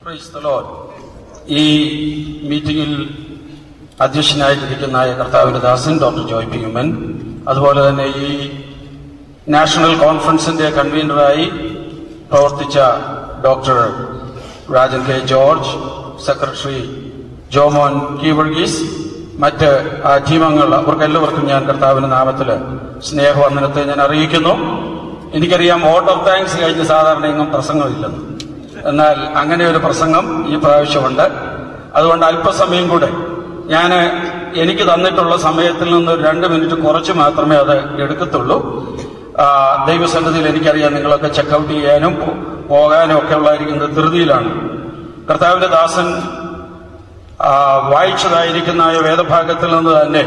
Praise the Lord. ഈ മീറ്റിംഗിൽ അധ്യക്ഷനായിരിക്കുന്ന കർത്താവിന്റെ ദാസൻ ഡോക്ടർ ജോയ് പി ഹ്യൂമൻ അതുപോലെ തന്നെ ഈ നാഷണൽ കോൺഫറൻസിന്റെ കൺവീനറായി പ്രവർത്തിച്ച doctor Rajan K George secretary Jomon കീവർഗീസ് മറ്റ് ആ ടീമംഗങ്ങൾ അവർക്കെല്ലാവർക്കും ഞാൻ കർത്താവിന്റെ നാമത്തിൽ സ്നേഹവന്ദനത്തെ ഞാൻ അറിയിക്കുന്നു എനിക്കറിയാം വോട്ട് ഓഫ് താങ്ക്സ് കഴിഞ്ഞ് സാധാരണ എങ്ങും പ്രസംഗമില്ലെന്ന് എന്നാൽ അങ്ങനെ ഒരു പ്രസംഗം ഈ പ്രാവശ്യമുണ്ട് അതുകൊണ്ട് അല്പസമയം കൂടെ ഞാൻ എനിക്ക് തന്നിട്ടുള്ള സമയത്തിൽ നിന്ന് ഒരു രണ്ട് മിനിറ്റ് കുറച്ച് മാത്രമേ അത് എടുക്കത്തുള്ളൂ ആ, ദൈവസന്നിധിയിൽ എനിക്കറിയാം നിങ്ങളൊക്കെ ചെക്കൗട്ട് ചെയ്യാനും പോ- പോകാനും ഒക്കെ ഉള്ളായിരിക്കുന്ന ധൃതിയിലാണ് കർത്താവിന്റെ ദാസൻ ആ, വായിച്ചതായിരിക്കുന്ന ആ വേദഭാഗത്തിൽ നിന്ന് തന്നെ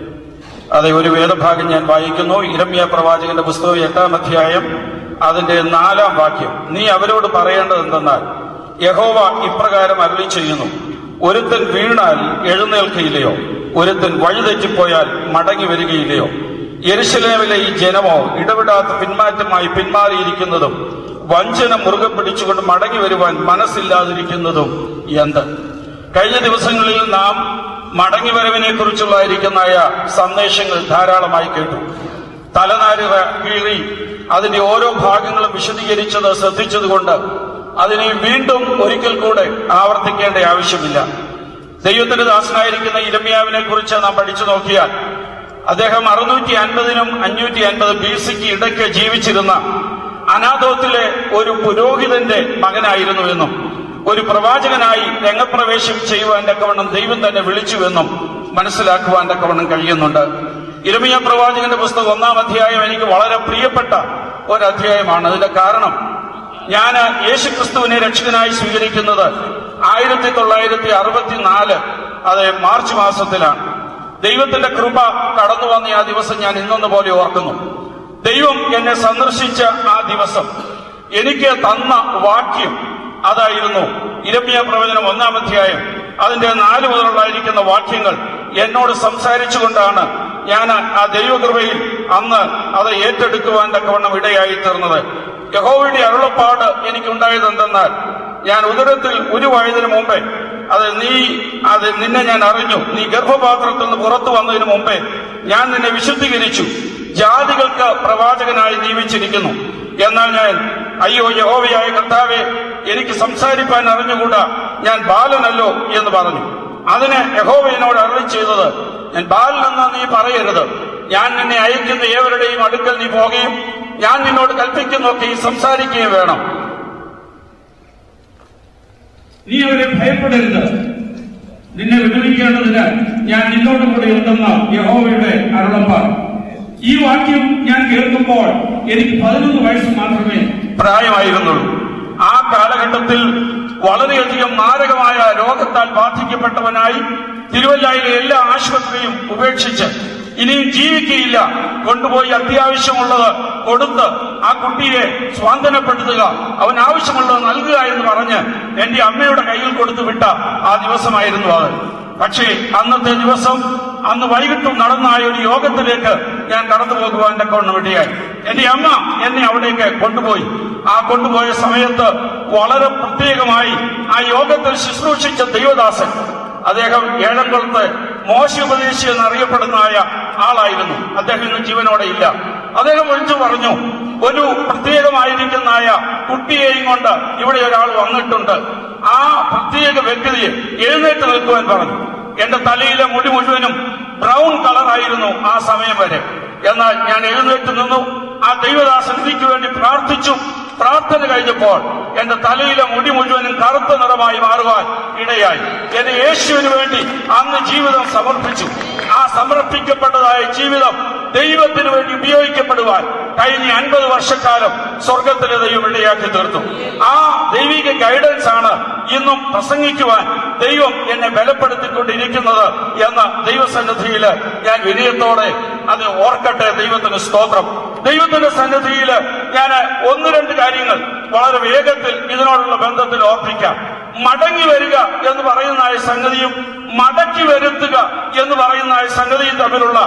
അതെ ഒരു വേദഭാഗം ഞാൻ വായിക്കുന്നു ഇരമ്യ പ്രവാചകന്റെ പുസ്തകം എട്ടാം അധ്യായം അതിന്റെ നാലാം വാക്യം നീ അവരോട് പറയേണ്ടത് എന്തെന്നാൽ യഹോവ ഇപ്രകാരം അരുളി ചെയ്യുന്നു ഒരുത്തൻ വീണാൽ എഴുന്നേൽക്കയില്ലയോ ഒരുത്തൻ വഴിതെറ്റിപ്പോയാൽ മടങ്ങി വരികയില്ലയോ യെരുശലേമിലെ ഈ ജനമോ ഇടവിടാത്ത പിന്മാറ്റമായി പിന്മാറിയിരിക്കുന്നതും വഞ്ചന മുറുകെ പിടിച്ചുകൊണ്ട് മടങ്ങി വരുവാൻ മനസ്സില്ലാതിരിക്കുന്നതും എന്ത് കഴിഞ്ഞ ദിവസങ്ങളിൽ നാം മടങ്ങിവരവിനെ കുറിച്ചുള്ളതായിരിക്കുന്ന സന്ദേശങ്ങൾ ധാരാളമായി കേട്ടു തലനാര് കീറി അതിന്റെ ഓരോ ഭാഗങ്ങളും വിശദീകരിച്ചത് ശ്രദ്ധിച്ചതുകൊണ്ട് അതിനെ വീണ്ടും ഒരിക്കൽ കൂടെ ആവർത്തിക്കേണ്ട ആവശ്യമില്ല ദൈവത്തിന്റെ ദാസനായിരിക്കുന്ന ഇരമ്യാവിനെ കുറിച്ച് നാം പഠിച്ചു നോക്കിയാൽ അദ്ദേഹം അറുന്നൂറ്റി അൻപതിനും അഞ്ഞൂറ്റി അൻപത് ബി സിക്ക് ഇടയ്ക്ക് ജീവിച്ചിരുന്ന അനാഥോത്തിലെ ഒരു പുരോഹിതന്റെ മകനായിരുന്നുവെന്നും ഒരു പ്രവാചകനായി രംഗപ്രവേശം ചെയ്യുവാൻ തക്കവണ്ണം ദൈവം തന്നെ വിളിച്ചുവെന്നും മനസ്സിലാക്കുവാൻ തക്കവണ്ണം കഴിയുന്നുണ്ട് ഇരമിയ പ്രവാചകന്റെ പുസ്തകം ഒന്നാം അധ്യായം എനിക്ക് വളരെ പ്രിയപ്പെട്ട ഒരു അധ്യായമാണ് അതിന്റെ കാരണം ഞാൻ യേശുക്രിസ്തുവിനെ രക്ഷകനായി സ്വീകരിക്കുന്നത് ആയിരത്തി തൊള്ളായിരത്തി അറുപത്തിനാല് അത് മാർച്ച് മാസത്തിലാണ് ദൈവത്തിന്റെ കൃപ കടന്നു വന്ന ആ ദിവസം ഞാൻ ഇന്നെന്ന പോലെ ഓർക്കുന്നു ദൈവം എന്നെ സന്ദർശിച്ച ആ ദിവസം എനിക്ക് തന്ന വാക്യം അതായിരുന്നു ഇരമ്യ പ്രവചനം ഒന്നാം അധ്യായം അതിന്റെ നാല് മുതലുള്ളായിരിക്കുന്ന വാക്യങ്ങൾ എന്നോട് സംസാരിച്ചുകൊണ്ടാണ് ഞാൻ ആ ദൈവകൃപയിൽ അന്ന് അത് ഏറ്റെടുക്കുവാൻ തക്കവണ്ണം ഇടയായി തീർന്നത് യഹോവയുടെ അരുളപ്പാട് എനിക്കുണ്ടായത് എന്തെന്നാൽ ഞാൻ ഉദരത്തിൽ ഉരുവായതിനു മുമ്പേ അത് നീ അത് നിന്നെ ഞാൻ അറിഞ്ഞു നീ ഗർഭപാത്രത്തിൽ നിന്ന് പുറത്തു വന്നതിന് മുമ്പേ ഞാൻ നിന്നെ വിശുദ്ധീകരിച്ചു ജാതികൾക്ക് പ്രവാചകനായി നിയമിച്ചിരിക്കുന്നു എന്നാൽ ഞാൻ അയ്യോ യഹോവയായ കർത്താവെ എനിക്ക് സംസാരിപ്പാൻ അറിഞ്ഞുകൂടാ ഞാൻ ബാലനല്ലോ എന്ന് പറഞ്ഞു അതിന് യഹോവ എന്നോട് അരുളി ചെയ്തത് ഞാൻ ബാലനെന്ന് നീ പറയരുത് ഞാൻ നിന്നെ അയക്കുന്ന ഏവരുടെയും അടുക്കൽ നീ പോകുകയും ഞാൻ നിന്നോട് കൽപ്പിക്കുന്നൊക്കെയും സംസാരിക്കുകയും വേണം നീ അവരെ ഭയപ്പെടരുത് നിന്നെ വിടുവിക്കേണ്ടതിന് ഞാൻ നിന്നോട് കൂടെ ഉണ്ടെന്ന് യഹോവയുടെ അരുളപ്പാട് ഈ വാക്യം ഞാൻ കേൾക്കുമ്പോൾ എനിക്ക് പതിനൊന്ന് വയസ്സ് മാത്രമേ പ്രായമായിരുന്നുള്ളൂ ആ കാലഘട്ടത്തിൽ വളരെയധികം മാരകമായ രോഗത്താൽ ബാധിക്കപ്പെട്ടവനായി തിരുവല്ലയിലെ എല്ലാ ആശുപത്രിയും ഉപേക്ഷിച്ച് ഇനിയും ജീവിക്കുകയില്ല കൊണ്ടുപോയി അത്യാവശ്യമുള്ളത് കൊടുത്ത് ആ കുട്ടിയെ സ്വാന്തനപ്പെടുത്തുക അവൻ ആവശ്യമുള്ളത് നൽകുക എന്ന് പറഞ്ഞ് എന്റെ അമ്മയുടെ കയ്യിൽ കൊടുത്തു വിട്ട ആ ദിവസമായിരുന്നു അത് പക്ഷേ അന്നത്തെ ദിവസം അന്ന് വൈകിട്ടും നടന്ന ആ ഒരു യോഗത്തിലേക്ക് ഞാൻ കടന്നു പോകുവാൻ തക്കവണ്ണം ഇടയായി എന്റെ അമ്മ എന്നെ അവിടേക്ക് കൊണ്ടുപോയി ആ കൊണ്ടുപോയ സമയത്ത് വളരെ പ്രത്യേകമായി ആ യോഗത്തിൽ ശുശ്രൂഷിച്ച ദൈവദാസൻ അദ്ദേഹം ഏഴംകുളത്ത് മോശോപദേശി എന്നറിയപ്പെടുന്നതായ ആളായിരുന്നു അദ്ദേഹം ഇന്ന് ജീവനോടെ ഇല്ല അദ്ദേഹം വിളിച്ചു പറഞ്ഞു ഒരു പ്രത്യേകമായിരിക്കുന്നതായ കുട്ടിയെയും കൊണ്ട് ഇവിടെ ഒരാൾ വന്നിട്ടുണ്ട് ആ പ്രത്യേക വ്യക്തിയെ എഴുന്നേറ്റ് നിൽക്കുവാൻ പറഞ്ഞു എന്റെ തലയിലെ മുടി മുഴുവനും ബ്രൗൺ കളറായിരുന്നു ആ സമയം വരെ എന്നാൽ ഞാൻ എഴുന്നേറ്റ് നിന്നു ആ ദൈവദാസൻ എനിക്ക് വേണ്ടി പ്രാർത്ഥിച്ചു പ്രാർത്ഥന കഴിഞ്ഞപ്പോൾ എന്റെ തലയിലെ മുടി മുഴുവനും കറുത്ത നിറമായി മാറുവാൻ ഇടയായി എന്റെ യേശുവിന് വേണ്ടി അന്ന് ജീവിതം സമർപ്പിച്ചു ആ സമർപ്പിക്കപ്പെട്ടതായ ജീവിതം ദൈവത്തിന് വേണ്ടി ഉപയോഗിക്കപ്പെടുവാൻ കഴിഞ്ഞ അൻപത് വർഷക്കാലം സ്വർഗത്തിലെ ദൈവം ഇടയാക്കി തീർത്തു ആ ദൈവിക ഗൈഡൻസ് ആണ് ഇന്നും പ്രസംഗിക്കുവാൻ ദൈവം എന്നെ ബലപ്പെടുത്തിക്കൊണ്ടിരിക്കുന്നത് എന്ന ദൈവസന്നിധിയിൽ ഞാൻ വിനയത്തോടെ അത് ഓർക്കട്ടെ ദൈവത്തിന് സ്തോത്രം ദൈവത്തിന്റെ സന്നിധിയിൽ ഞാൻ ഒന്ന് രണ്ട് കാര്യങ്ങൾ വളരെ വേഗത്തിൽ ഇതിനോടുള്ള ബന്ധത്തിൽ ഓർപ്പിക്കാം മടങ്ങി വരിക എന്ന് പറയുന്ന ആ സംഗതിയും മടക്കി വരുത്തുക എന്ന് പറയുന്ന ആ സംഗതിയും തമ്മിലുള്ള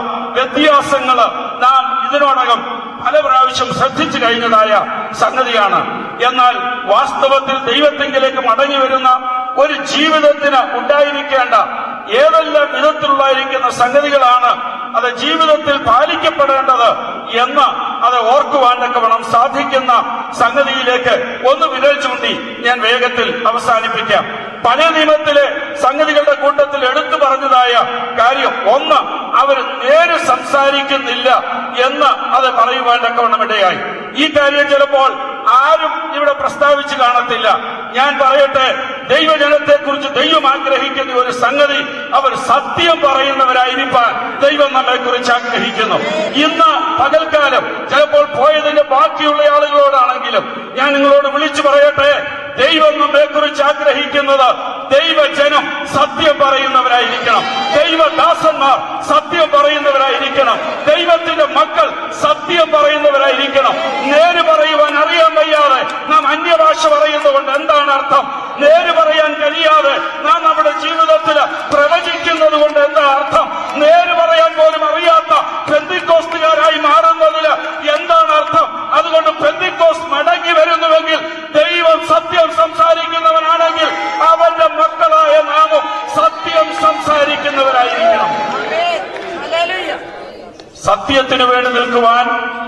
വ്യത്യാസങ്ങൾ നാം ഇതിനോടകം പല പ്രാവശ്യം ശ്രദ്ധിച്ചു കഴിഞ്ഞതായ സംഗതിയാണ് എന്നാൽ വാസ്തവത്തിൽ ദൈവത്തെങ്കിലേക്ക് മടങ്ങി വരുന്ന ഒരു ജീവിതത്തിന് ഉണ്ടായിരിക്കേണ്ട ഏതെല്ലാം വിധത്തിലുള്ളായിരിക്കുന്ന സംഗതികളാണ് അത് ജീവിതത്തിൽ പാലിക്കപ്പെടേണ്ടത് എന്ന് അത് ഓർക്കുവാൻ തക്കവണ്ണം സാധിക്കുന്ന സംഗതിയിലേക്ക് ഒന്ന് വിരൽ ചൂണ്ടി ഞാൻ വേഗത്തിൽ അവസാനിപ്പിക്കാം പഴയ നിയമത്തിലെ സംഗതികളുടെ കൂട്ടത്തിൽ എടുത്തു പറഞ്ഞതായ കാര്യം ഒന്ന് അവർ നേര് സംസാരിക്കുന്നില്ല എന്ന് അത് പറയുവാൻ തക്കവണ്ണം ഇടയായി ഈ കാര്യം ചിലപ്പോൾ ആരും ഇവിടെ പ്രസ്താവിച്ച് കാണത്തില്ല ഞാൻ പറയട്ടെ ദൈവജനത്തെ കുറിച്ച് ദൈവം ആഗ്രഹിക്കുന്ന ഒരു സംഗതി അവർ സത്യം പറയുന്നവരായിരിക്കാൻ ദൈവം നമ്മെ കുറിച്ച് ആഗ്രഹിക്കുന്നു ഇന്ന് പകൽക്കാലം ചിലപ്പോൾ പോയതിന്റെ ബാക്കിയുള്ള ആളുകളോടാണെങ്കിലും ഞാൻ നിങ്ങളോട് വിളിച്ചു പറയട്ടെ ദൈവം നമ്മെ കുറിച്ച് ആഗ്രഹിക്കുന്നത് ദൈവജനം സത്യം പറയുന്നവരായിരിക്കണം ദൈവദാസന്മാർ സത്യം പറയുന്നവരായിരിക്കണം ദൈവത്തിന്റെ മക്കൾ സത്യം പറയുന്നവരായിരിക്കണം നേര് പറയുവാൻ അറിയാൻ വയ്യാതെ നാം അന്യഭാഷ പറയുന്നതുകൊണ്ട് എന്താണ് അർത്ഥം നേര് പറയാൻ കഴിയാതെ നാം നമ്മുടെ ജീവിതത്തിൽ പ്രവചിക്കുന്നത് കൊണ്ട് എന്താ അർത്ഥം നേര് പറയാൻ പോലും അറിയാത്ത പെന്തിക്കോസ്തുകാരായി മാറുന്നതില് എന്താണ് അർത്ഥം അതുകൊണ്ട് പെന്തിക്കോസ് മടങ്ങി വരുന്നുവെങ്കിൽ ദൈവം സത്യം സംസാരിക്കുന്നവനാണെങ്കിൽ അവന്റെ മക്കളായ നാമും സത്യം സംസാരിക്കുന്നവരായിരിക്കണം Hallelujah. സത്യത്തിന് വേണ്ടി നിൽക്കുവാൻ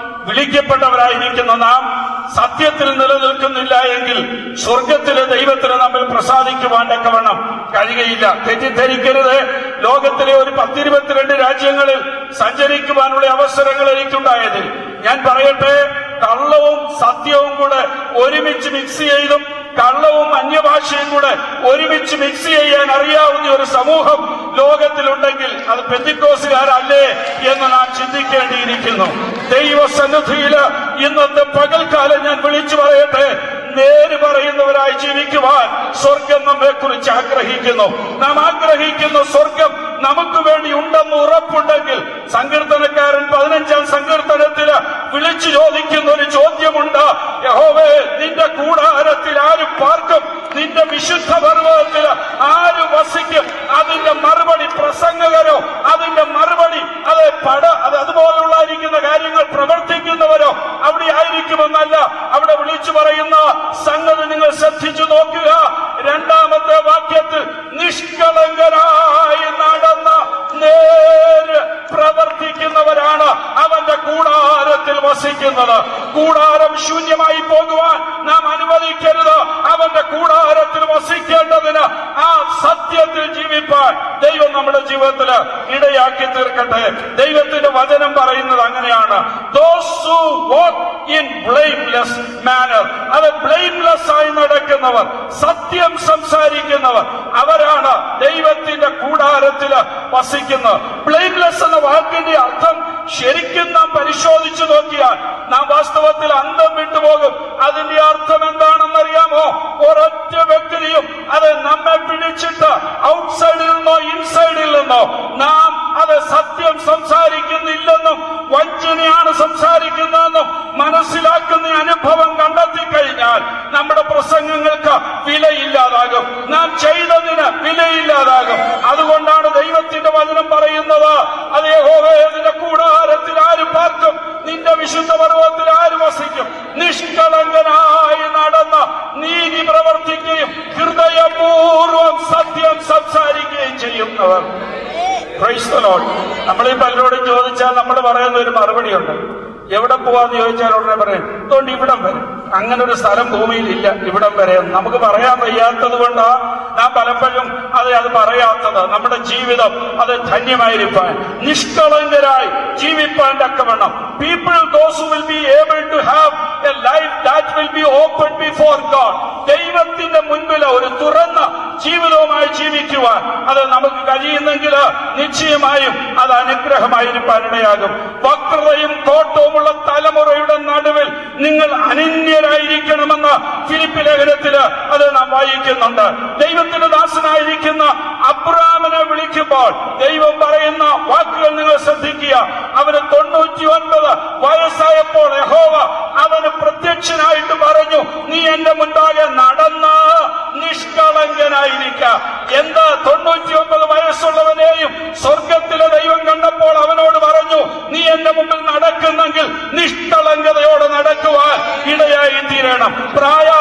വിളിക്കപ്പെട്ടവരായിരിക്കുന്ന നാം സത്യത്തിൽ നിലനിൽക്കുന്നില്ല എങ്കിൽ സ്വർഗത്തിലെ ദൈവത്തിന് നമ്മിൽ പ്രസാദിക്കുവാൻ തക്കവണ്ണം കഴിയുകയില്ല തെറ്റിദ്ധരിക്കരുത് ലോകത്തിലെ ഒരു പത്തിരുപത്തിരണ്ട് രാജ്യങ്ങളിൽ സഞ്ചരിക്കുവാനുള്ള അവസരങ്ങൾ എനിക്കുണ്ടായതിൽ ഞാൻ പറയട്ടെ കള്ളവും സത്യവും കൂടെ ഒരുമിച്ച് മിക്സ് ചെയ്തും കള്ളവും അന്യഭാഷയും കൂടെ ഒരുമിച്ച് മിക്സ് ചെയ്യാൻ അറിയാവുന്ന ഒരു സമൂഹം ലോകത്തിലുണ്ടെങ്കിൽ അത് പെന്തിക്കോസുകാരല്ലേ എന്ന് നാം ചിന്തിക്കേണ്ടിയിരിക്കുന്നു ദൈവസന്നിധിയില് ഇന്നത്തെ പകൽക്കാലം ഞാൻ വിളിച്ചു പറയട്ടെ നേര് പറയുന്നവരായി ജീവിക്കുവാൻ സ്വർഗം നമ്മെ കുറിച്ച് ആഗ്രഹിക്കുന്നു നാം ആഗ്രഹിക്കുന്ന സ്വർഗം നമുക്ക് വേണ്ടി ഉണ്ടെന്ന് ഉറപ്പുണ്ടെങ്കിൽ സങ്കീർത്തനക്കാരൻ പതിനഞ്ചാം സങ്കീർത്തനത്തില് വിളിച്ചു ചോദിക്കുന്ന ഒരു ചോദ്യമുണ്ട് യഹോവേ നിന്റെ കൂടാരത്തിൽ ആര് പാർക്കും നിന്റെ വിശുദ്ധ പർവ്വതത്തിൽ ആര് വസിക്കും അതിന്റെ മറുപടി പ്രസംഗകരോ അതിന്റെ മറുപടി അത് പട അത് അതുപോലുള്ളായിരിക്കുന്ന കാര്യങ്ങൾ പ്രവർത്തിക്കുന്നവരോ അവിടെ ആയിരിക്കുമെന്നല്ല അവിടെ വിളിച്ചു പറയുന്ന സംഗതി നിങ്ങൾ ശ്രദ്ധിച്ചു നോക്കുക രണ്ടാമത്തെ വാക്യത്തിൽ നിഷ്കളങ്കരായി നടന്ന നേര് പ്രവർത്തിക്കുന്നവരാണ് അവന്റെ കൂടാരത്തിൽ വസിക്കുന്നത് കൂടാരം ശൂന്യമായി പോകുവാൻ നാം അനുവദിക്കരുത് അവന്റെ കൂടാരത്തിൽ വസിക്കേണ്ടതിന് ആ സത്യത്തിൽ ജീവിപ്പാൻ ദൈവം നമ്മുടെ ജീവിതത്തിൽ ഇടയാക്കി തീർക്കട്ടെ ദൈവത്തിന്റെ വചനം പറയുന്നത് അങ്ങനെയാണ് Those who walk in blameless manner അത് ബ്ലെയിംലെസ് ആയി നടക്കുന്നവർ സത്യം സംസാരിക്കുന്നവർ അവരാണ് ദൈവത്തിന്റെ കൂടാരത്തിൽ വസിക്കുന്നത് ബ്ലെയിംലെസ് എന്ന വാക്കിന്റെ അർത്ഥം ശരിക്കും നാം പരിശോധിച്ചു നോക്കിയാൽ നാം വാസ്തവത്തിൽ അന്തം വിട്ടുപോകും അതിന്റെ അർത്ഥം എന്താണെന്നറിയാമോ ഒരൊറ്റ വ്യക്തിയും അത് നമ്മെ പിടിച്ചിട്ട് ഔട്ട്സൈഡിൽ നിന്നോ ഇൻസൈഡിൽ നിന്നോ നാം അത് സത്യം സംസാരിക്കുന്നില്ലെന്നും വഞ്ചനയാണ് സംസാരിക്കുന്നതെന്നും മനസ്സിലാക്കുന്ന അനുഭവം കണ്ടെത്തി കഴിഞ്ഞാൽ നമ്മുടെ പ്രസംഗങ്ങൾക്ക് വിലയില്ലാതാകും നാം ചെയ്തതിന് വിലയില്ലാതാകും അതുകൊണ്ടാണ് ദൈവത്തിന്റെ വചനം പറയുന്നത് അതേ ഹോവേദിന്റെ കൂടാരത്തിൽ ആര് പാർക്കും നിന്റെ വിശുദ്ധ പർവ്വത്തിൽ ആര് വസിക്കും നിഷ്കളങ്കനായി നടന്ന നീതി പ്രവർത്തിക്കുകയും ഹൃദയപൂർവം സത്യം സംസാരിക്കുകയും ചെയ്യുന്നവർ Praise the Lord. നമ്മൾ ഈ പലരോടും ചോദിച്ചാൽ നമ്മൾ പറയുന്ന ഒരു മറുപടിയുണ്ട് എവിടെ പോവാന്ന് ചോദിച്ചാൽ ഉടനെ പറയും അതുകൊണ്ട് ഇവിടം വരെ അങ്ങനെ ഒരു സ്ഥലം ഭൂമിയിൽ ഇല്ല ഇവിടം വരെ എന്ന്." നമുക്ക് പറയാൻ വയ്യാത്തത് കൊണ്ടാ നാം പലപ്പോഴും അത് അത് പറയാത്തത് നമ്മുടെ ജീവിതം അത് ധന്യമായിരിക്കാൻ നിഷ്കളങ്കരായി ജീവിപ്പാൻ തക്കവണ്ണം people those will be able to have a life that will be open before God ദൈവത്തിന്റെ മുൻപിൽ ഒരു തുറന്ന ജീവിതവുമായി ജീവിക്കുവാൻ അത് നമുക്ക് കഴിയുന്നെങ്കിൽ നിശ്ചയമായും അത് അനുഗ്രഹമായിരിക്കാൻ ഇടയാകും വക്രതയും കോട്ടവുമുള്ള തലമുറയുടെ നടുവിൽ നിങ്ങൾ അനന്യരായിരിക്കണമെന്ന് ഫിലിപ്പ് ലേഖനത്തില് അത് നാം വായിക്കുന്നുണ്ട് ദൈവത്തിന്റെ ദാസനായിരിക്കുന്ന അബ്രാമിനെ വിളിക്കുമ്പോൾ ദൈവം പറയുന്ന വാക്കുകൾ നിങ്ങൾ ശ്രദ്ധിക്കുക അവന് തൊണ്ണൂറ്റി ഒൻപത് വയസ്സായപ്പോൾ യഹോവ അവന് പ്രത്യക്ഷനായിട്ട് പറഞ്ഞു നീ എന്റെ മുൻപാകെ നടന്ന് നിഷ്കളങ്കനായിരിക്ക എന്താ തൊണ്ണൂറ്റി ഒമ്പത് വയസ്സുള്ളവനെയും സ്വർഗത്തിലെ ദൈവം കണ്ടപ്പോൾ അവനോട് പറഞ്ഞു നീ എന്റെ മുമ്പിൽ നടക്കുന്നെങ്കിൽ നിഷ്കളങ്കതയോടെ നടക്കുവാൻ ഇടയായി തീരണം പ്രായ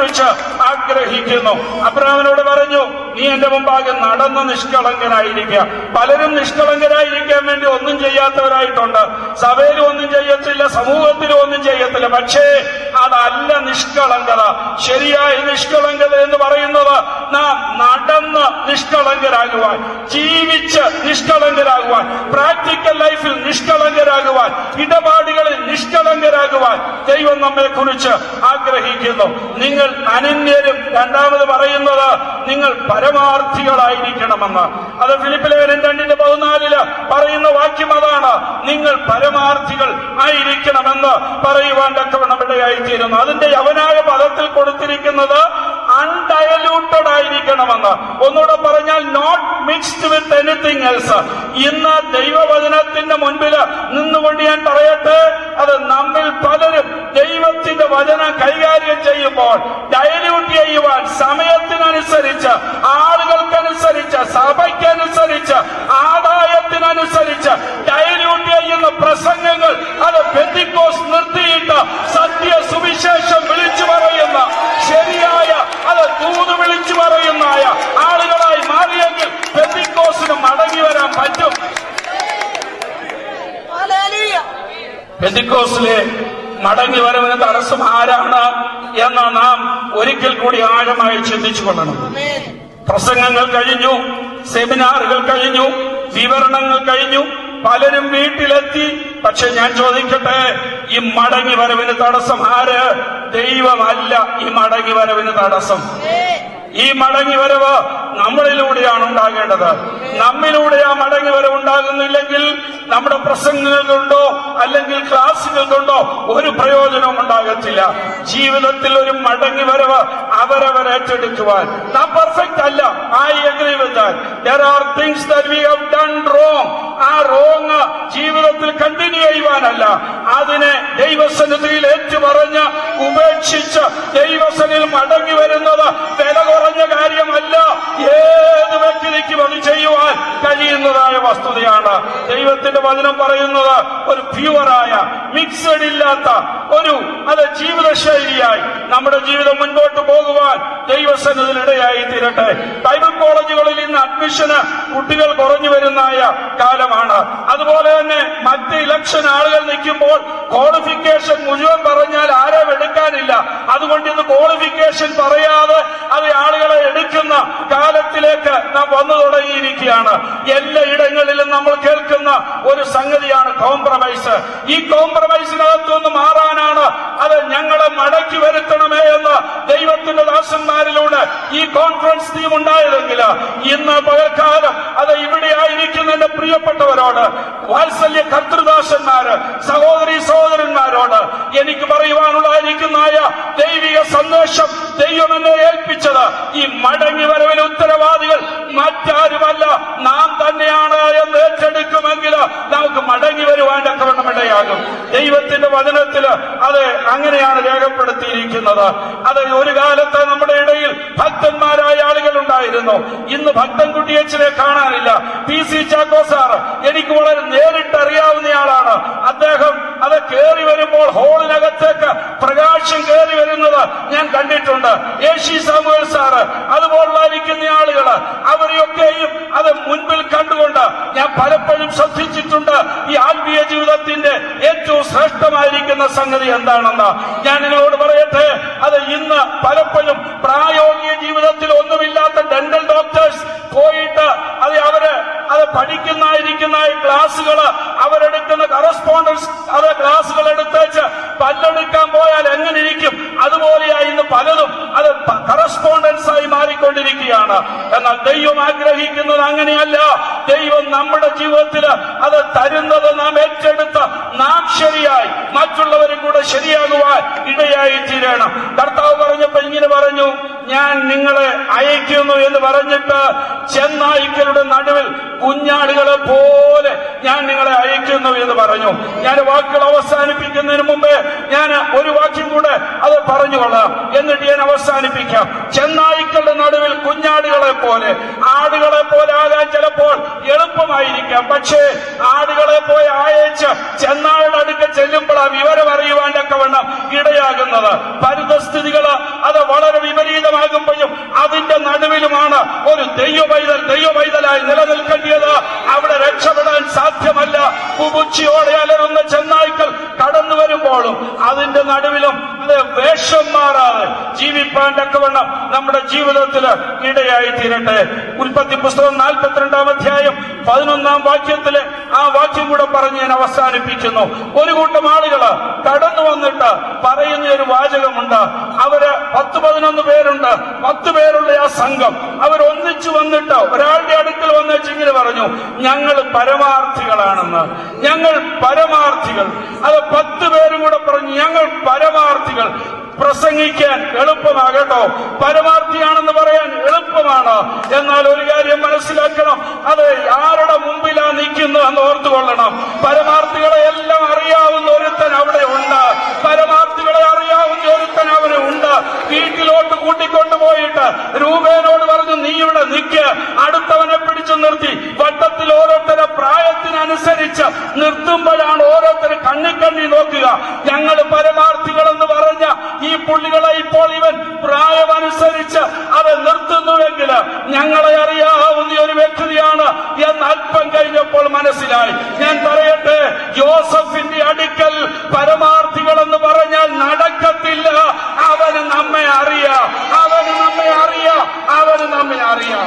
കുറിച്ച് ആഗ്രഹിക്കുന്നു അബ്രഹാമിനോട് പറഞ്ഞു നീ എന്റെ മുമ്പാകെ നടന്ന് നിഷ്കളങ്കനായിരിക്കുക പലരും നിഷ്കളങ്കരായിരിക്കാൻ വേണ്ടി ഒന്നും ചെയ്യാത്തവരായിട്ടുണ്ട് സഭയിലും ഒന്നും ചെയ്യത്തില്ല സമൂഹത്തിലും ഒന്നും ചെയ്യത്തില്ല പക്ഷേ അതല്ല നിഷ്കളങ്കത ശരിയായ നിഷ്കളങ്കത എന്ന് പറയുന്നത് നാം നടന്ന് നിഷ്കളങ്കരാകുവാൻ ജീവിച്ച് നിഷ്കളങ്കരാകുവാൻ പ്രാക്ടിക്കൽ ലൈഫിൽ നിഷ്കളങ്കരാകുവാൻ ഇടപാടുകളിൽ നിഷ്കളങ്കരാകുവാൻ ദൈവം നമ്മെ കുറിച്ച് ആഗ്രഹിക്കുന്നു നിങ്ങൾ അനന്യരും രണ്ടാമത് പറയുന്നത് നിങ്ങൾ പരമാർത്ഥികളായിരിക്കണമെന്ന് അത് ഫിലിപ്പിലേവരൻ രണ്ടിന്റെ പതിനാലില് പറയുന്ന വാക്യം അതാണ് നിങ്ങൾ പരമാർത്ഥികൾ ആയിരിക്കണമെന്ന് പറയുവാൻ തക്കവണ്ണം ഇടയായിത്തീരുന്നു അതിന്റെ യവനായ പദത്തിൽ കൊടുത്തിരിക്കുന്നത് അൺഡയലൂട്ടഡ് ആയിരിക്കണമെന്ന് ഒന്നുകൂടെ പറഞ്ഞാൽ not mixed with anything else ഇന്ന് ദൈവവചനത്തിന്റെ മുൻപിൽ നിന്നുകൊണ്ട് ഞാൻ പറയട്ടെ അത് നമ്മിൽ പലരും ദൈവത്തിന്റെ വചനം കൈകാര്യം ചെയ്യുമ്പോൾ ഡയലൂട്ട് ചെയ്യുവാൻ സമയത്തിനനുസരിച്ച് ആളുകൾക്കനുസരിച്ച് സഭയ്ക്കനുസരിച്ച് ആദായത്തിനനുസരിച്ച് ഡയലൂട്ട് ചെയ്യുന്ന പ്രസംഗങ്ങൾ അത് പെന്തിക്കോസ് നിർത്തിയിട്ട് സത്യ സുവിശേഷം വിളിച്ചു പറയുന്ന ശരിയായ അത് തൂത് വിളിച്ചു പറയുന്നായ ആളുകളായി മാറിയെങ്കിൽ പെന്തിക്കോസിന് മടങ്ങി വരാൻ പറ്റും Hallelujah. പെന്തിക്കോസിലെ മടങ്ങി വരവിന് തടസ്സം ആരാണ് എന്ന് നാം ഒരിക്കൽ കൂടി ആഴമായി ചിന്തിച്ചു കൊള്ളണം Amen. പ്രസംഗങ്ങൾ കഴിഞ്ഞു സെമിനാറുകൾ കഴിഞ്ഞു വിവരണങ്ങൾ കഴിഞ്ഞു പലരും വീട്ടിലെത്തി പക്ഷെ ഞാൻ ചോദിക്കട്ടെ ഈ മടങ്ങി വരവിന് തടസ്സം ആര് ദൈവമല്ല ഈ മടങ്ങി വരവിന് തടസ്സം Amen. ഈ മടങ്ങി വരവ് നമ്മളിലൂടെയാണ് ഉണ്ടാകേണ്ടത് നമ്മിലൂടെ ആ മടങ്ങി വരവ് ഉണ്ടാകുന്നില്ലെങ്കിൽ നമ്മുടെ പ്രസംഗങ്ങൾ കൊണ്ടോ അല്ലെങ്കിൽ ക്ലാസുകൾ കൊണ്ടോ ഒരു പ്രയോജനവും ഉണ്ടാകത്തില്ല ജീവിതത്തിൽ ഒരു മടങ്ങി വരവ് അവരവർ ഏറ്റെടുക്കുവാൻ നാം പെർഫെക്റ്റ് അല്ല I agree with there are things that we have done wrong ആ റോങ് ജീവിതത്തിൽ കണ്ടിന്യൂ ചെയ്യുവാനല്ല അതിനെ ദൈവസന്നിധിയിൽ ഏറ്റുപറഞ്ഞ് ഉപേക്ഷിച്ച് ദൈവസനിൽ മടങ്ങി വരുന്നത് വില കുറഞ്ഞ കാര്യമല്ല ഏത് വ്യക്തിക്കും അത് ചെയ്യുവാൻ കഴിയുന്നതായ വസ്തുതയാണ് ദൈവത്തിന്റെ വചനം പറയുന്നത് ഒരു പ്യുവറായ മിക്സഡ് ഇല്ലാത്ത ഒരു അത് ജീവിതശൈലിയായി നമ്മുടെ ജീവിതം മുൻപോട്ട് പോകുവാൻ ദൈവസന്നിധിയിൽ ഇടയായി തീരട്ടെ ബൈബിൾ കോളേജുകളിൽ ഇന്ന് അഡ്മിഷന് കുട്ടികൾ കുറഞ്ഞു വരുന്നായ കാലമാണ് അതുപോലെ തന്നെ മറ്റ് ഇലക്ഷൻ ആളുകൾ നിൽക്കുമ്പോൾ ക്വാളിഫിക്കേഷൻ മുഴുവൻ പറഞ്ഞാൽ ആരും എടുക്കാനില്ല അതുകൊണ്ട് ഇന്ന് ക്വാളിഫിക്കേഷൻ പറയാതെ അത് ആളുകളെ എടുക്കുന്ന കാലത്തിലേക്ക് നാം വന്നു തുടങ്ങിയിരിക്കുകയാണ് എല്ലാ ഇടങ്ങളിലും നമ്മൾ കേൾക്കുന്ന ഒരു സംഗതിയാണ് കോംപ്രമൈസ് ഈ കോംപ്രമൈസിനകത്തുനിന്ന് മാറാനാണ് അത് ഞങ്ങളെ മടക്കി വരുത്തണമേ എന്ന് ദൈവത്തിന്റെ ദാസന്മാരിലൂടെ ഈ കോൺഫറൻസ് ടീം ഉണ്ടായതെങ്കിൽ ഇന്ന് പകൽക്കാലം അത് ഇവിടെ ആയിരിക്കുന്ന എന്റെ പ്രിയപ്പെട്ടവരോട് വാത്സല്യ കർത്തൃദാസന്മാര് സഹോദരി സഹോദരന്മാരോട് എനിക്ക് പറയുവാനുള്ളതായിരിക്കുന്നതായ ദൈവിക സന്ദേശം ദൈവം എന്നെ ഏൽപ്പിച്ചത് ഈ മടങ്ങി വരവിന് ഉത്തരവാദികൾ മറ്റാരുമല്ല നാം തന്നെയാണ് എന്ന് ഏറ്റെടുക്കുമെങ്കിൽ നമുക്ക് മടങ്ങി വരുവാൻ തക്കവണ്ണമിടയാകും ദൈവത്തിന്റെ വചനത്തില് അത് അങ്ങനെയാണ് രേഖപ്പെടുത്തിയിരിക്കുന്നത് അത് ഒരു കാലത്ത് നമ്മുടെ ഇടയിൽ ഭക്തന്മാരായ ആളുകൾ ഉണ്ടായിരുന്നു ഇന്ന് ഭക്തൻകുട്ടിയച്ചനെ കാണാനില്ല പി സി ചാക്കോ സാർ എനിക്ക് വളരെ നേരിട്ട് അറിയാവുന്നയാളാണ് അദ്ദേഹം അത് കയറി വരുമ്പോൾ ഹോളിനകത്തേക്ക് പ്രകാശം കയറി വരുന്നത് ഞാൻ കണ്ടിട്ടുണ്ട് യേശി സാമുവൽ സാറ് അതുപോലുള്ളായിരിക്കുന്ന ആളുകള് അവരെയൊക്കെയും അത് മുൻപിൽ കണ്ടുകൊണ്ട് ഞാൻ പലപ്പോഴും ശ്രദ്ധിച്ചിട്ടുണ്ട് ഈ ആത്മീയ ജീവിതത്തിന്റെ ഏറ്റവും ശ്രേഷ്ഠമായിരിക്കുന്ന സംഗതി എന്താണെന്ന് ഞാൻ നിങ്ങളോട് പറയട്ടെ അത് ഇന്ന് പലപ്പോഴും പ്രായോഗിക ജീവിതത്തിൽ ഒന്നുമില്ലാത്ത ഡെന്റൽ ഡോക്ടേഴ്സ് പോയിട്ട് അത് അവര് അത് പഠിക്കുന്നതായിരിക്കുന്ന ഈ ക്ലാസ്സുകള് അവരെടുക്കുന്ന കറസ്പോണ്ടൻസ് അത് ക്ലാസ്സുകൾ എടുത്തേച്ച് പല്ലെടുക്കാൻ പോയാൽ എങ്ങനെ ഇരിക്കും അതുപോലെയായി ഇന്ന് പലതും അത് കറസ്പോണ്ടൻസ് ആയി മാറിക്കൊണ്ടിരിക്കുകയാണ് എന്നാൽ ദൈവം ആഗ്രഹിക്കുന്നത് അങ്ങനെയല്ല ദൈവം നമ്മുടെ ജീവിതത്തിൽ അത് തരുന്നത് നാം ഏറ്റെടുത്ത് നാം ശരിയായി മറ്റുള്ളവരും കൂടെ ശരിയാകുവാൻ ഇടയായി തീരണം കർത്താവ് പറഞ്ഞപ്പോ ഇങ്ങനെ പറഞ്ഞു ഞാൻ നിങ്ങളെ അയക്കുന്നു എന്ന് പറഞ്ഞിട്ട് ചെന്നായിക്കളുടെ നടുവിൽ കുഞ്ഞാടുകളെ പോലെ ഞാൻ നിങ്ങളെ അയക്കുന്നു എന്ന് പറഞ്ഞു ഞാൻ വാക്കുകൾ അവസാനിപ്പിക്കുന്നതിന് മുമ്പ് ഞാൻ ഒരു വാക്യം കൂടെ അത് പറഞ്ഞുകൊള്ളാം എന്നിട്ട് ഞാൻ അവസാനിപ്പിക്കാം ചെന്നായിക്കളുടെ നടുവിൽ കുഞ്ഞാടുകളെ പോലെ ആടുകളെ പോലെ ആകാൻ ചിലപ്പോൾ എളുപ്പമായിരിക്കാം പക്ഷേ ആടുകളെ പോയി അയച്ച് ചെന്നായുടെ അടുക്ക ചെല്ലുമ്പോൾ ആ വിവരം അറിയുവാൻ തക്കവണ്ണം ഇടയാകുന്നത് പരിതസ്ഥിതികള് അത് വളരെ വിപരീതമാകുമ്പോഴും അതിന്റെ നടുവിലുമാണ് ഒരു ദൈവ പൈതൽ ദൈവ പൈതലായി നിലനിൽക്കേണ്ടത് അവിടെ രക്ഷപ്പെടാൻ സാധ്യമല്ല കുബുച്ചിയോടെ അലറുന്ന ചെന്നായ്ക്കൾ കടന്നു വരുമ്പോഴും അതിന്റെ നടുവിലും അത് വേഷം മാറാതെ ജീവിപ്പാൻ തക്കവണ്ണം നമ്മുടെ ജീവിതത്തിൽ ഇടയായി തീരട്ടെ ഉൽപ്പത്തി പുസ്തകം നാൽപ്പത്തിരണ്ടാം അധ്യായം പതിനൊന്നാം വാക്യത്തില് ആ വാക്യം കൂടെ പറഞ്ഞ് ഞാൻ അവസാനിപ്പിക്കുന്നു ഒരു കൂട്ടം ആളുകള് കടന്നു വന്നിട്ട് പറയുന്ന ഒരു വാചകമുണ്ട് അവര് പത്ത് പതിനൊന്ന് പേരുണ്ട് പത്ത് പേരുള്ള ആ സംഘം അവർ ഒന്നിച്ചു വന്നിട്ട് ഒരാളുടെ അടുക്കൽ വന്നേച്ച് ഇങ്ങനെ പറഞ്ഞു ഞങ്ങൾ പരമാർത്ഥികളാണെന്ന് ഞങ്ങൾ പരമാർത്ഥികൾ അത് പത്ത് പേരും കൂടെ പറഞ്ഞു ഞങ്ങൾ പരമാർത്ഥികൾ പ്രസംഗിക്കാൻ എളുപ്പമാകട്ടോ പരമാർത്ഥിയാണെന്ന് പറയാൻ എളുപ്പമാണ് എന്നാൽ ഒരു കാര്യം മനസ്സിലാക്കണം അത് ആരുടെ മുമ്പിലാ നിൽക്കുന്നു എന്ന് ഓർത്തുകൊള്ളണം പരമാർത്ഥികളെ എല്ലാം അറിയാവുന്ന ഒരുത്തൻ അവിടെ ഉണ്ട് പരമാർത്ഥികളെ അറിയാവുന്ന ഒരുത്തൻ അവിടെ ഉണ്ട് വീട്ടിലോട്ട് കൂട്ടിക്കൊണ്ടുപോയിട്ട് രൂപേനോട് പറഞ്ഞു നീ ഇവിടെ നിൽക്ക് അടുത്തവനെ പിടിച്ചു നിർത്തി വട്ടത്തിൽ ഓരോരുത്തരെ പ്രായത്തിനനുസരിച്ച് നിർത്തുമ്പോഴാണ് ഓരോരുത്തർ കണ്ണി കണ്ണി നോക്കുക ഞങ്ങൾ പരമാർത്ഥികൾ എന്ന് പറഞ്ഞ ഈ പുള്ളികളെ ഇപ്പോൾ ഇവൻ പ്രായമനുസരിച്ച് അത് നിർത്തുന്നുവെങ്കിൽ ഞങ്ങളെ അറിയാവുന്ന ഒരു വ്യക്തിയാണ് എന്ന് അല്പം കഴിഞ്ഞപ്പോൾ മനസ്സിലായി ഞാൻ പറയട്ടെ ജോസഫിന്റെ അടുക്കൽ പരമാർത്ഥികൾ എന്ന് പറഞ്ഞാൽ നടക്കത്തില്ല അവന് നമ്മെ അറിയാം അവന് നമ്മെ അറിയാം അവന് നമ്മെ അറിയാം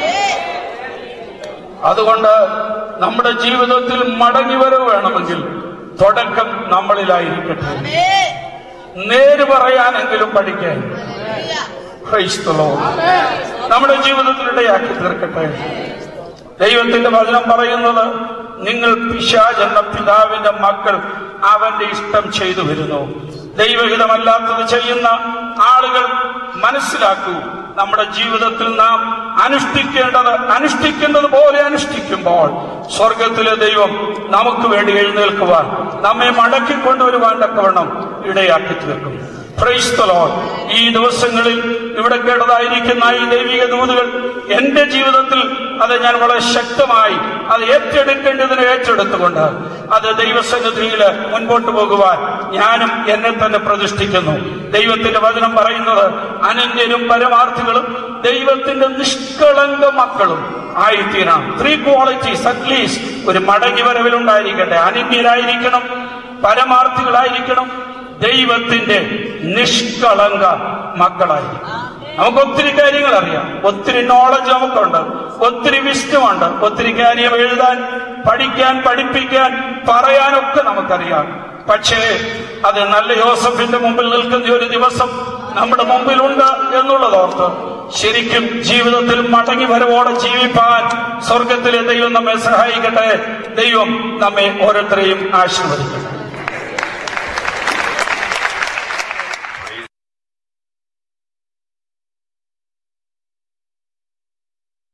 അതുകൊണ്ട് നമ്മുടെ ജീവിതത്തിൽ മടങ്ങി വരവ് വേണമെങ്കിൽ തുടക്കം നമ്മളിലായിരിക്കട്ടെ നേര് പറയാനെങ്കിലും പഠിക്കാൻ ക്രൈസ്തലോ നമ്മുടെ ജീവിതത്തിൽ ഇടയാക്കി തീർക്കട്ടെ ദൈവത്തിന്റെ വചനം പറയുന്നത് നിങ്ങൾ പിശാജ് എന്ന പിതാവിന്റെ മക്കൾ അവന്റെ ഇഷ്ടം ചെയ്തു വരുന്നു ദൈവഹിതമല്ലാത്തത് ചെയ്യുന്ന ആളുകൾ മനസ്സിലാക്കൂ നമ്മുടെ ജീവിതത്തിൽ നാം അനുഷ്ഠിക്കേണ്ടത് അനുഷ്ഠിക്കേണ്ടത് പോലെ അനുഷ്ഠിക്കുമ്പോൾ സ്വർഗത്തിലെ ദൈവം നമുക്ക് വേണ്ടി എഴുന്നേൽക്കുവാൻ നമ്മെ മടക്കി കൊണ്ടുവരുവാൻ തക്കവണ്ണം ഇടയാക്കി തീർക്കും Praise the Lord. ഈ ദിവസങ്ങളിൽ ഇവിടെ കേട്ടതായിരിക്കുന്ന ഈ ദൈവിക ദൂതുകൾ എന്റെ ജീവിതത്തിൽ അത് ഞാൻ വളരെ ശക്തമായി അത് ഏറ്റെടുക്കേണ്ടതിന് ഏറ്റെടുത്തുകൊണ്ട് അത് ദൈവസന്നിധിയിൽ മുൻപോട്ട് പോകുവാൻ ഞാനും എന്നെ തന്നെ പ്രതിഷ്ഠിക്കുന്നു ദൈവത്തിന്റെ വചനം പറയുന്നത് അനന്യരും പരമാർത്ഥികളും ദൈവത്തിന്റെ നിഷ്കളങ്ക മക്കളും ആയിത്തീരണം ത്രീ ക്വാളിറ്റീസ് അറ്റ്ലീസ്റ്റ് ഒരു മടങ്ങി വരവിലുണ്ടായിരിക്കട്ടെ അനന്യരായിരിക്കണം പരമാർത്ഥികളായിരിക്കണം ദൈവത്തിന്റെ നിഷ്കളങ്ക മക്കളായിരിക്കും നമുക്ക് ഒത്തിരി കാര്യങ്ങൾ അറിയാം ഒത്തിരി നോളജ് നമുക്കുണ്ട് ഒത്തിരി വിഷ്ടമുണ്ട് ഒത്തിരി കാര്യം എഴുതാൻ പഠിക്കാൻ പഠിപ്പിക്കാൻ പറയാനൊക്കെ നമുക്കറിയാം പക്ഷേ അത് നല്ല യോസഫിന്റെ മുമ്പിൽ നിൽക്കുന്ന ഒരു ദിവസം നമ്മുടെ മുമ്പിലുണ്ട് എന്നുള്ളതോർത്ത് ശരിക്കും ജീവിതത്തിൽ മടങ്ങി വരവോടെ ജീവിപ്പാൻ സ്വർഗത്തിലെ ദൈവം നമ്മെ സഹായിക്കട്ടെ ദൈവം നമ്മെ ഓരോരുത്തരെയും ആശീർവദിക്കട്ടെ